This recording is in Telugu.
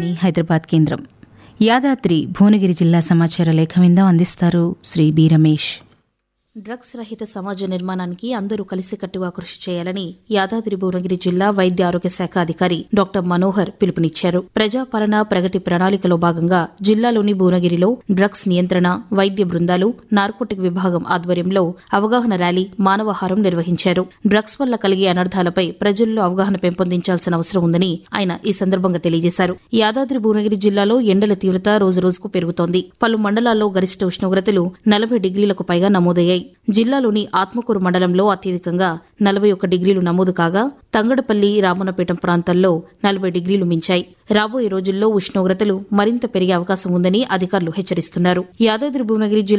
ఆకాశవాణి హైదరాబాద్ కేంద్రం యాదాద్రి భువనగిరి జిల్లా సమాచార లేఖ విందం అందిస్తారు శ్రీ బి రమేష్ డ్రగ్స్ రహిత సమాజ నిర్మాణానికి అందరూ కలిసికట్టుగా కృషి చేయాలని యాదాద్రి భువనగిరి జిల్లా వైద్య ఆరోగ్య శాఖ అధికారి డాక్టర్ మనోహర్ పిలుపునిచ్చారు ప్రజాపాలన ప్రగతి ప్రణాళికలో భాగంగా జిల్లాలోని భువనగిరిలో డ్రగ్స్ నియంత్రణ వైద్య బృందాలు నార్కోటిక్ విభాగం ఆధ్వర్యంలో అవగాహన ర్యాలీ మానవహారం నిర్వహించారు డ్రగ్స్ వల్ల కలిగే అనర్థాలపై ప్రజల్లో అవగాహన పెంపొందించాల్సిన అవసరం ఉందని ఆయన ఈ సందర్భంగా తెలియజేశారు యాదాద్రి భువనగిరి జిల్లాలో ఎండల తీవ్రత రోజురోజుకు పెరుగుతోంది పలు మండలాల్లో గరిష్ట ఉష్ణోగ్రతలు నలభై డిగ్రీలకు పైగా నమోదయ్యాయి జిల్లాలోని ఆత్మకూరు మండలంలో అత్యధికంగా నలభై ఒక్క డిగ్రీలు నమోదు కాగా తంగడపల్లి రామన్నపేటం ప్రాంతాల్లో నలభై డిగ్రీలు మించాయి రాబోయే రోజుల్లో ఉష్ణోగ్రతలు మరింత పెరిగే అవకాశం ఉందని అధికారులు హెచ్చరిస్తున్నారు యాదాద్రి భువనగిరి జిల్లా